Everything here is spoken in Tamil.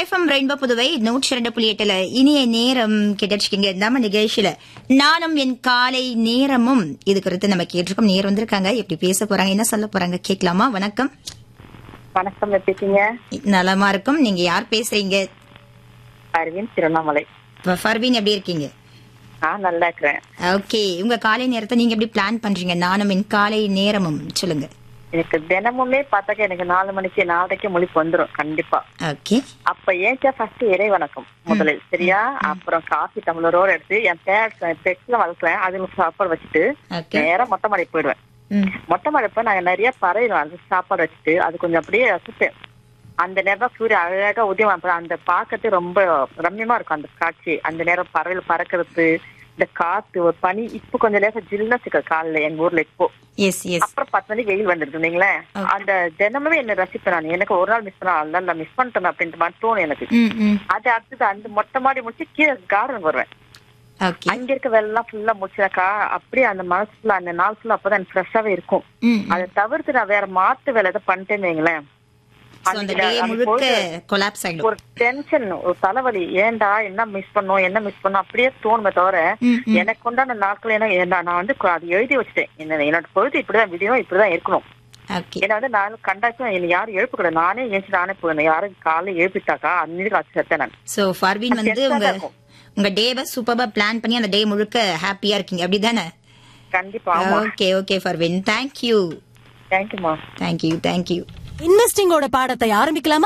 எஃப்எம் ரெயின்போ புதுவை நூற்றி ரெண்டு புள்ளி எட்டுல இனிய நேரம் கேட்டிருக்கீங்க நம்ம நிகழ்ச்சியில நானும் என் காலை நேரமும் இது குறித்து நம்ம கேட்டிருக்கோம் நேர் வந்திருக்காங்க எப்படி பேச போறாங்க என்ன சொல்ல போறாங்க கேட்கலாமா வணக்கம் வணக்கம் எப்படி இருக்கீங்க நலமா இருக்கும் நீங்க யார் பேசுறீங்க அரவிந்த் திருவண்ணாமலை ஃப- ஃபர்வீன் எப்படி இருக்கீங்க நான் நல்லா இருக்கிறேன் ஓகே உங்க காலை நேரத்தை நீங்க எப்படி பிளான் பண்றீங்க நானும் என் காலை நேரமும் சொல்லுங்க எனக்கு தினமுமே பார்த்தாக்க எனக்கு நாலு மணிக்கு நாலரைக்கு முழிப்பு வந்துரும் கண்டிப்பா ஓகே அப்ப ஏன்ச்சா ஃபர்ஸ்ட் இறை வணக்கம் முதலில் சரியா அப்புறம் காஃபி டம்ளரோட எடுத்து என் பேட்ஸ் பெட்ஸ்ல வளர்க்குறேன் அதுல சாப்பாடு வச்சுட்டு ஓகே நேரா மொட்டை மாடி போயிடுவேன் ம் மொட்டை மாடி போய் நாங்க நிறைய பறையிடும் அது சாப்பாடு வச்சுட்டு அது கொஞ்சம் அப்படியே ரசிப்பேன் அந்த நேரம் சூரியன் அழகா உதயம் அப்புறம் அந்த பார்க்கறது ரொம்ப ரம்யமா இருக்கும் அந்த காட்சி அந்த நேரம் பறவைகள் பறக்கிறது இந்த காத்து ஒரு பனி இப்ப கொஞ்சம் நேரம் ஜில்லுன்னு இருக்கு காலைல எங்க ஊர்ல இப்போ எஸ் எஸ் அப்புறம் பத்து மணிக்கு வெயில் வந்துருது இல்லைங்களே அந்த தினமுமே என்ன ரசிப்பேன் நான் எனக்கு ஒரு நாள் மிஸ் பண்ண அதனால மிஸ் பண்ணிட்டேன் அப்படின்ட்டு மட்டும் தோணும் எனக்கு ம் ம் அது அடுத்தது அந்த மொட்டை மாடி முடிச்சு கீழே கார்டன் வருவேன் ஓகே அங்க இருக்க வேலைலாம் ஃபுல்லா முடிச்சாக்கா அப்படியே அந்த மனசு ஃபுல்லா அந்த நாள் ஃபுல்லா அப்பதான் ஃப்ரெஷ்ஷாவே இருக்கும் ம் அதை தவிர்த்து நான் வேற மாத்து வேலை எதாவது பண்ணிட்டேன்னு வைங்களேன் So, அந்த டே முழுக்க கொலாப்ஸ் ஆயிடும் ஒரு டென்ஷன் ஒரு தலைவலி ஏன்டா என்ன மிஸ் பண்ணோம் என்ன மிஸ் பண்ணோம் அப்படியே தோணுமே தவிர ம், ம். எனக்கு உண்டான நாட்கள் என்ன ஏன்னா நான் வந்து கு- அது எழுதி வச்சுட்டேன் என்ன என்னோட பொழுது இப்படிதான் விடியும் இப்படிதான் இருக்கணும் ஓகே ஏன்னா வந்து நான் கண்டாச்சும் என்ன யாரும் எழுப்பக்கூடாது நானே ஏஞ்சி நானே போயிடணும் யாரும் காலைல எழுப்பிட்டாக்கா அன்னைக்கு அது செத்தேன் நான் சோ ஃபர்வீன் வந்து கெத்தா உங்க இருக்கும். உங்க டேவை சூப்பரா பிளான் பண்ணி அந்த டே முழுக்க ஹாப்பியா இருக்கீங்க அப்படிதானே கண்டிப்பா ஆமா ஓகே ஓகே ஃபர்வீன் தேங்க்யூ தேங்க்யூமா தேங்க்யூ தேங்க்யூ இன்வெஸ்டிங்கோட பாடத்தை ஆரம்பிக்கலாமா